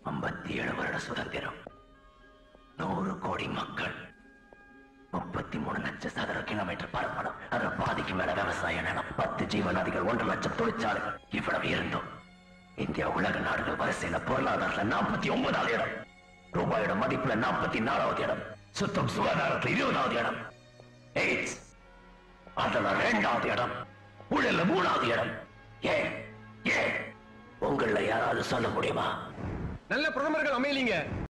ஐம்பத்தி ஏழு வருட சுதந்திரம் நூறு கோடி மக்கள் முப்பத்தி மூணு லட்சம் சதுர கிலோமீட்டர் பரப்பளவு அதுல பாதிக்கு மேல விவசாய நிலம் பத்து ஜீவநதிகள் ஒன்று லட்சம் தொழிற்சாலை இவ்வளவு இருந்தும் இந்தியா உலக நாடுகள் வரிசையில பொருளாதாரத்துல நாற்பத்தி ஒன்பதாவது இடம் ரூபாயோட மதிப்புல நாற்பத்தி நாலாவது இடம் சுத்தம் சுகாதாரத்துல இருபதாவது இடம் எய்ட்ஸ் அதுல ரெண்டாவது இடம் ஊழல்ல மூணாவது இடம் ஏன் ஏன் உங்கள யாராவது சொல்ல முடியுமா நல்ல பிரதமர்கள் அமையலீங்க